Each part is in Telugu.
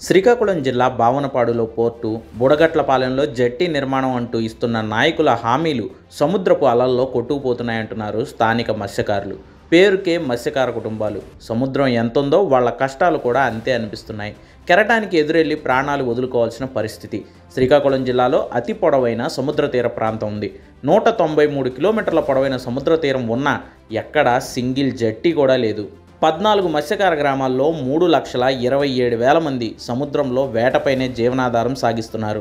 శ్రీకాకుళం జిల్లా బావనపాడులో పోర్టు బుడగట్లపాలెంలో జట్టి నిర్మాణం అంటూ ఇస్తున్న నాయకుల హామీలు సముద్రపు అలల్లో కొట్టుకుపోతున్నాయంటున్నారు స్థానిక మత్స్యకారులు పేరుకే మత్స్యకార కుటుంబాలు సముద్రం ఎంతుందో వాళ్ళ కష్టాలు కూడా అంతే అనిపిస్తున్నాయి కెరటానికి ఎదురెళ్లి ప్రాణాలు వదులుకోవాల్సిన పరిస్థితి శ్రీకాకుళం జిల్లాలో అతి పొడవైన సముద్ర తీర ప్రాంతం ఉంది నూట తొంభై మూడు కిలోమీటర్ల పొడవైన సముద్ర తీరం ఉన్నా ఎక్కడా సింగిల్ జట్టి కూడా లేదు పద్నాలుగు మత్స్యకార గ్రామాల్లో మూడు లక్షల ఇరవై ఏడు వేల మంది సముద్రంలో వేటపైనే జీవనాధారం సాగిస్తున్నారు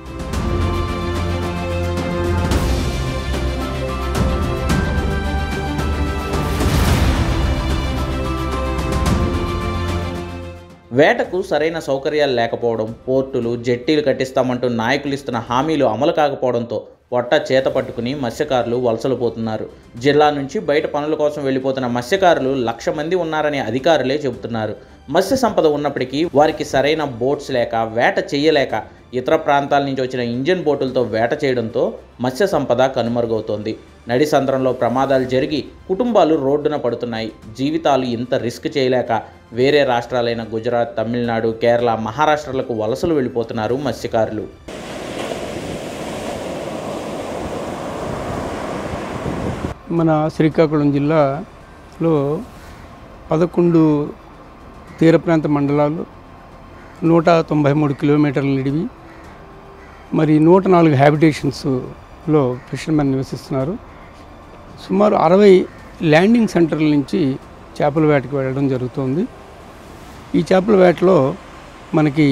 వేటకు సరైన సౌకర్యాలు లేకపోవడం పోర్టులు జట్టీలు కట్టిస్తామంటూ నాయకులు ఇస్తున్న హామీలు అమలు కాకపోవడంతో పొట్ట చేత పట్టుకుని మత్స్యకారులు వలసలు పోతున్నారు జిల్లా నుంచి బయట పనుల కోసం వెళ్ళిపోతున్న మత్స్యకారులు లక్ష మంది ఉన్నారని అధికారులే చెబుతున్నారు మత్స్య సంపద ఉన్నప్పటికీ వారికి సరైన బోట్స్ లేక వేట చేయలేక ఇతర ప్రాంతాల నుంచి వచ్చిన ఇంజన్ బోటులతో వేట చేయడంతో మత్స్య సంపద కనుమరుగవుతోంది నడి సంద్రంలో ప్రమాదాలు జరిగి కుటుంబాలు రోడ్డున పడుతున్నాయి జీవితాలు ఇంత రిస్క్ చేయలేక వేరే రాష్ట్రాలైన గుజరాత్ తమిళనాడు కేరళ మహారాష్ట్రలకు వలసలు వెళ్ళిపోతున్నారు మత్స్యకారులు మన శ్రీకాకుళం జిల్లాలో పదకొండు తీర ప్రాంత మండలాలు నూట తొంభై మూడు కిలోమీటర్ల నిడివి మరి నూట నాలుగు హ్యాబిటేషన్స్లో ఫిషర్మెన్ నివసిస్తున్నారు సుమారు అరవై ల్యాండింగ్ సెంటర్ల నుంచి చేపల వేటకి వెళ్ళడం జరుగుతుంది ఈ చేపల వేటలో మనకి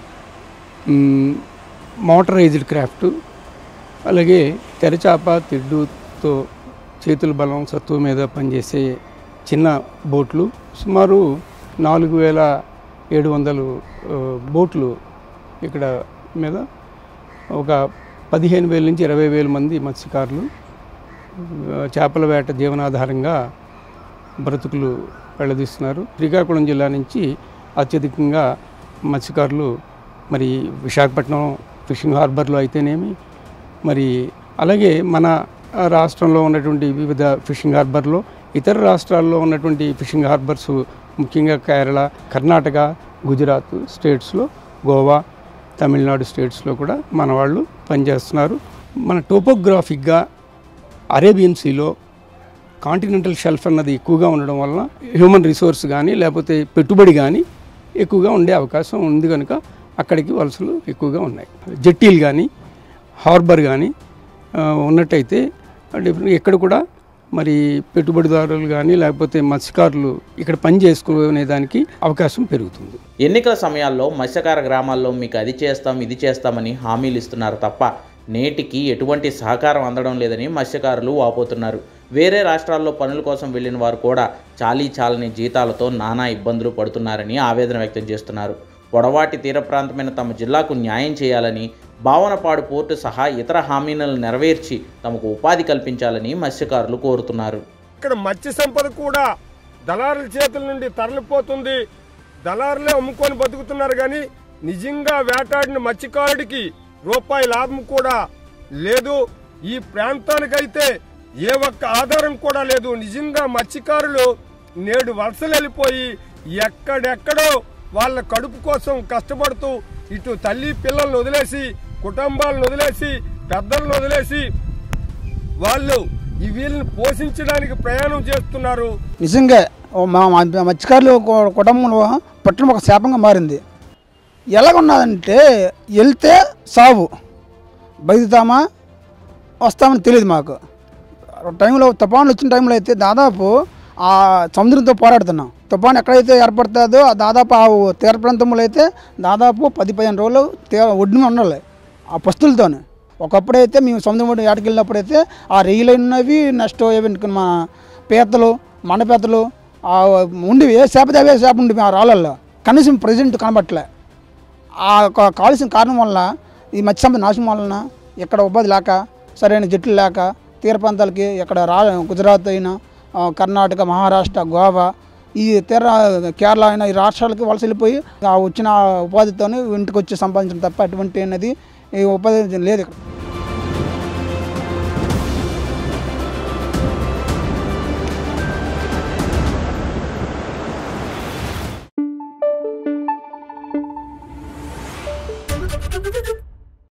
మ్, మోటరైజ్డ్ క్రాఫ్ట్ అలాగే తెరచాప తెడ్డుతో చేతుల బలం సత్తువ మీద పనిచేసే చిన్న బోట్లు సుమారు నాలుగు వేల ఏడు వందలు ఆ, బోట్లు ఇక్కడ మీద ఒక పదిహేను వేల నుంచి ఇరవై వేల మంది మత్స్యకారులు ఆ, చేపల వేట జీవనాధారంగా బ్రతుకులు వెళ్ళదీస్తున్నారు శ్రీకాకుళం జిల్లా నుంచి అత్యధికంగా మత్స్యకారులు మరి విశాఖపట్నం ఫిషింగ్ హార్బర్లో అయితేనేమి మరి అలాగే మన రాష్ట్రంలో ఉన్నటువంటి వివిధ ఫిషింగ్ హార్బర్లో ఇతర రాష్ట్రాల్లో ఉన్నటువంటి ఫిషింగ్ హార్బర్స్ ముఖ్యంగా కేరళ కర్ణాటక గుజరాత్ స్టేట్స్లో గోవా తమిళనాడు స్టేట్స్లో కూడా మన వాళ్ళు పనిచేస్తున్నారు మన టోపోగ్రాఫిక్గా అరేబియన్ సీలో కాంటినెంటల్ షెల్ఫ్ అన్నది ఎక్కువగా ఉండడం వలన హ్యూమన్ రిసోర్స్ కానీ లేకపోతే పెట్టుబడి కానీ ఎక్కువగా ఉండే అవకాశం ఉంది కనుక అక్కడికి వలసలు ఎక్కువగా ఉన్నాయి జట్టీలు కానీ హార్బర్ కానీ ఆ, ఉన్నట్టయితే డిఫరెంట్ ఎక్కడ కూడా మరి పెట్టుబడిదారులు కానీ లేకపోతే మత్స్యకారులు ఇక్కడ పని చేసుకునే దానికి అవకాశం పెరుగుతుంది ఎన్నికల సమయాల్లో మత్స్యకార గ్రామాల్లో మీకు అది చేస్తాం ఇది చేస్తామని హామీలు ఇస్తున్నారు తప్ప నేటికి ఎటువంటి సహకారం అందడం లేదని మత్స్యకారులు వాపోతున్నారు వేరే రాష్ట్రాల్లో పనుల కోసం వెళ్ళిన వారు కూడా చాలీ చాలని జీతాలతో నానా ఇబ్బందులు పడుతున్నారని ఆవేదన వ్యక్తం చేస్తున్నారు పొడవాటి తీర ప్రాంతమైన తమ జిల్లాకు న్యాయం చేయాలని భావనపాడు పోర్టు సహా ఇతర హామీలను నెరవేర్చి తమకు ఉపాధి కల్పించాలని మత్స్యకారులు కోరుతున్నారు ఇక్కడ మత్స్య సంపద కూడా దళారుల చేతుల నుండి తరలిపోతుంది దళారులే అమ్ముకొని బతుకుతున్నారు కానీ నిజంగా వేటాడిన మత్స్యకారుడికి రూపాయి లాభం కూడా లేదు ఈ ప్రాంతానికైతే ఏ ఒక్క ఆధారం కూడా లేదు నిజంగా మత్స్యకారులు నేడు వలసలు వెళ్ళిపోయి ఎక్కడెక్కడో వాళ్ళ కడుపు కోసం కష్టపడుతూ ఇటు తల్లి పిల్లల్ని వదిలేసి కుటుంబాలను వదిలేసి పెద్దలను వదిలేసి వాళ్ళు ఈ వీళ్ళని పోషించడానికి ప్రయాణం చేస్తున్నారు నిజంగా ఓ మా మా మత్స్యకారులు కు- కుటుంబంలో పట్టణం ఒక శాపంగా మారింది ఎలాగున్నదంటే వెళ్తే సావు బయలుతామా వస్తామని తెలియదు మాకు టైంలో తుఫాన్లు వచ్చిన టైంలో అయితే దాదాపు ఆ సముద్రంతో పోరాడుతున్నాం తుఫాన్ ఎక్కడైతే ఏర్పడుతుందో ఆ దాదాపు ఆ తీర ప్రాంతంలో అయితే దాదాపు పది పదిహేను రోజులు తీర ఒడ్డున ఉండాలి ఆ పస్తులతోనే ఒకప్పుడైతే మేము సముద్రం ఒడ్డు ఏటకి వెళ్ళినప్పుడైతే ఆ రైలు ఉన్నవి నెక్స్ట్ ఏవి మా పీతలు మండపీతలు ఆ ఉండివి ఏ చేప అవే చేప ఉండివి ఆ రాళ్ళల్లో కనీసం ప్రజెంట్ కనబట్టలే ఆ కా- కాలుష్యం కారణం వల్ల ఈ మత్స్య సంపద నాశనం వలన ఇక్కడ ఉపాధి లేక సరైన జట్లు లేక తీర ప్రాంతాలకి ఇక్కడ రా గుజరాత్ అయినా ఆ, కర్ణాటక మహారాష్ట్ర గోవా ఈ తీర కేరళ అయినా ఈ రాష్ట్రాలకి వలస వెళ్ళిపోయి ఆ వచ్చిన ఉపాధితోనే ఇంటికి వచ్చి సంపాదించడం తప్ప అటువంటి అనేది ఈ ఉపాధి లేదు ఇక్కడ Thank you.